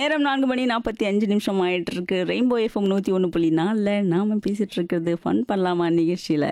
நேரம் நான்கு மணி நாற்பத்தி அஞ்சு நிமிஷம் ஆயிட்டு இருக்கு ரெயின்போ எஃப்எம் நூற்றி ஒன்று புள்ளி நாலில் நாம பேசிட்டு இருக்கிறது ஃபன் பண்ணலாமா நிகழ்ச்சியில்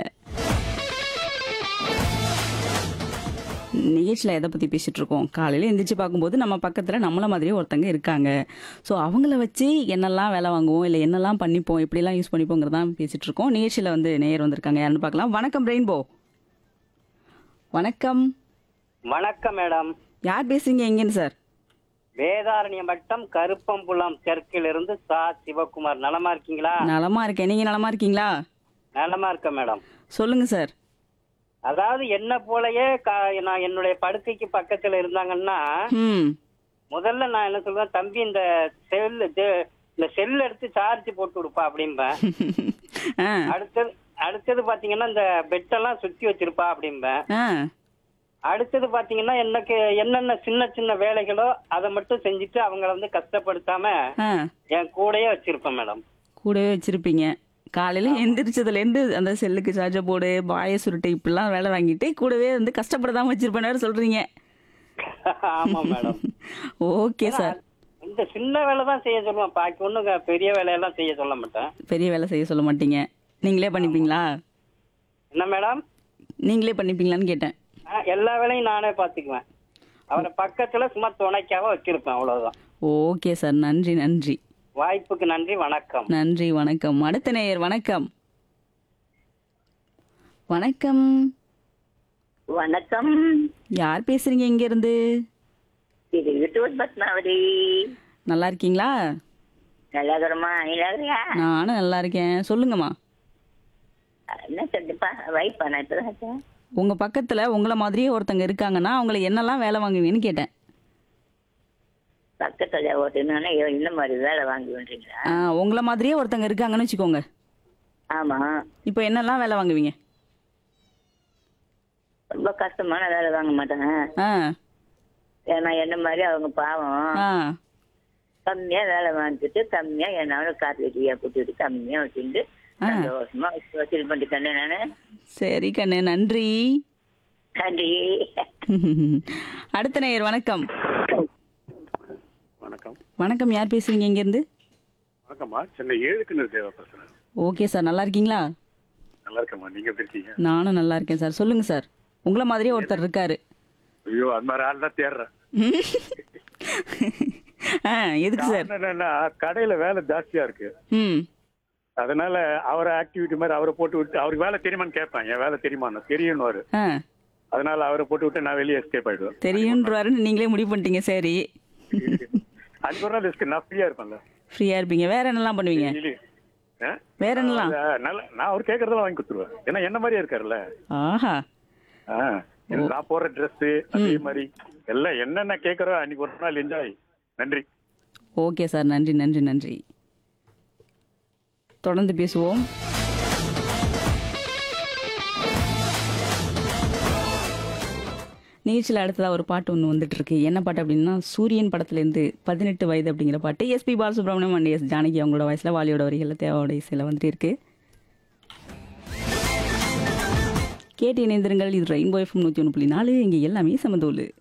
நிகழ்ச்சியில் எதை பற்றி பேசிகிட்டு இருக்கோம் காலையில் எந்திரிச்சு பார்க்கும்போது நம்ம பக்கத்தில் நம்மள மாதிரியே ஒருத்தங்க இருக்காங்க ஸோ அவங்கள வச்சு என்னெல்லாம் வேலை வாங்குவோம் இல்லை என்னெல்லாம் பண்ணிப்போம் எப்படிலாம் யூஸ் பண்ணிப்போங்கிறதான் பேசிகிட்டு இருக்கோம் நிகழ்ச்சியில் வந்து நேயர் வந்திருக்காங்க யாருன்னு பார்க்கலாம் வணக்கம் ரெயின்போ வணக்கம் வணக்கம் மேடம் யார் பேசுறீங்க எங்கேன்னு சார் வேதாரண்யம் வட்டம் கருப்பம்புலம் தெற்கிலிருந்து சா சிவகுமார் நலமா இருக்கீங்களா நலமா இருக்கேன் நீங்கள் நலமா இருக்கீங்களா நலமா இருக்க மேடம் சொல்லுங்க சார் அதாவது என்ன போலயே கா- நான் என்னுடைய படுக்கைக்கு பக்கத்துல இருந்தாங்கன்னா ம் முதல்ல நான் என்ன சொல்றேன் தம்பி இந்த செல் இந்த செல் எடுத்து சார்ஜ் போட்டு கொடுப்பா அப்படிம்பேன் ஆ அடுத்தது அடுத்தது பாத்தீங்கன்னா இந்த பெட்டெல்லாம் சுத்தி வச்சிருப்பா அப்படிம்பேன் ஆ அடுத்தது பாத்தீங்கன்னா எனக்கு என்னென்ன சின்ன சின்ன வேலைகளோ அதை மட்டும் செஞ்சுட்டு அவங்கள வந்து கஷ்டப்படுத்தாம ஆ என் கூடயே வச்சிருப்பேன் மேடம் கூடவே வச்சிருப்பீங்க காலையில் எந்திரிச்சதுலேருந்து அந்த செல்லுக்கு சார்ஜர் போர்டு பாய சுருட்டு இப்படிலாம் வேலை வாங்கிட்டு கூடவே வந்து கஷ்டப்படாம வச்சிருப்பேன்னு சொல்றீங்க ஆமா மேடம் ஓகே சார் இந்த சின்ன வேலை தான் செய்ய சொல்லுவேன் பாக்கி ஒண்ணும் பெரிய வேலையெல்லாம் செய்ய சொல்ல மாட்டேன் பெரிய வேலை செய்ய சொல்ல மாட்டீங்க நீங்களே பண்ணிப்பீங்களா என்ன மேடம் நீங்களே பண்ணிப்பீங்களான்னு கேட்டேன் ஆ, எல்லா வேலையும் நானே பாத்துக்குவேன் அவரை பக்கத்துல சும்மா துணைக்காக வச்சிருப்பேன் அவ்வளவுதான் ஓகே சார் நன்றி நன்றி வாய்ப்புக்கு நன்றி வணக்கம் நன்றி வணக்கம் அடுத்த நேயர் வணக்கம் வணக்கம் வணக்கம் யார் பேசுறீங்க இங்க இருந்து இது யூடியூப் பத்மாவதி நல்லா இருக்கீங்களா நல்லாகிறமா நீலாகிறியா நானும் நல்லா இருக்கேன் சொல்லுங்கம்மா என்ன சொல்லுப்பா வைப்பா நான் இப்பதான் வச்சேன். உங்க பக்கத்துல உங்கள மாதிரியே ஒருத்தங்க இருக்காங்கன்னா அவங்கள என்னெல்லாம் வேலை வாங்குவீங்கன்னு கேட்டேன் பக்கத்துல ஓட்டுனா இந்த மாதிரி வேலை வாங்குவீங்களா ஆ, உங்கள மாதிரியே ஒருத்தங்க இருக்காங்கன்னு வச்சுக்கோங்க ஆமா இப்போ என்னெல்லாம் வேலை வாங்குவீங்க ரொம்ப கஷ்டமான வேலை வாங்க மாட்டாங்க ஆ ஏன்னா என்ன மாதிரி அவங்க பாவம் ஆ கம்மியா வேலை வாங்கிட்டு கம்மியா என்னால காத்து வெட்டியா போட்டுட்டு கம்மியா வச்சுட்டு ஆ. சந்தோஷமா வசூல் பண்ணிட்டேன் நானு சரி கண்ணு நன்றி நன்றி அடுத்த நேயர் வணக்கம் வணக்கம் வணக்கம் யார் பேசுறீங்க இங்க இருந்து வணக்கம்மா சென்னை ஏழுக்குன்னு தேவா பேசுறேன் ஓகே சார் நல்லா இருக்கீங்களா நல்லா இருக்கேம்மா நீங்க எப்படி இருக்கீங்க நானும் நல்லா இருக்கேன் சார் சொல்லுங்க சார் உங்கள மாதிரியே ஒருத்தர் இருக்காரு ஐயோ அது மாதிரி ஆள் தான் தேடுறேன் ஆ எதுக்கு சார் காரணம் என்னன்னா கடையில வேலை ஜாஸ்தியா இருக்கு ம் அதனால அவரை ஆக்டிவிட்டி மாதிரி அவரை போட்டு விட்டு அவருக்கு வேலை தெரியுமான்னு கேட்பேன் என் வேலை தெரியுமான்னு தெரியும்னு ஆ அதனால அவரை போட்டு விட்டு நான் வெளியே எஸ்கேப் ஆயிடுவேன் தெரியுன்றாருன்னு நீங்களே முடிவு பண்ணிட்டீங்க சரி அன்னைக்கு ஒரு நாள் ரிஸ்க் நான் ஃப்ரீயா இருப்பேன்ல ஃப்ரீயா இருப்பீங்க வேற என்னெல்லாம் பண்ணுவீங்க Daily. ஆ? வேற என்னலாம் அது நல்ல நான் அவர் கேட்கறதெல்லாம் வாங்கி கொடுத்துருவேன் ஏன்னா என்ன மாதிரியே இருக்காருல்ல ஆஹா ஆ, நான் போற Dress அதே மாதிரி எல்லாம் என்னென்ன கேட்கறோ அன்னைக்கு ஒரு நாள் என்ஜாய் நன்றி ஓகே சார் நன்றி நன்றி நன்றி தொடர்ந்து பேசுவோம் நிகழ்ச்சியில் அடுத்ததாக ஒரு பாட்டு ஒன்று வந்துட்டு இருக்கு என்ன பாட்டு அப்படின்னா சூரியன் படத்துலேருந்து பதினெட்டு வயது அப்படிங்கிற பாட்டு SP Balasubrahmanyam and S Janaki அவங்களோட வயசில் வாலியோட வரிகளில் தேவாவோட இசையில் வந்துட்டு இருக்கு கேட்டு இணைந்திருங்கள் இது ரெயின்போ எஃப்எம் நூற்றி ஒன்று புள்ளி நாலு இங்கே எல்லாமே சமதோலு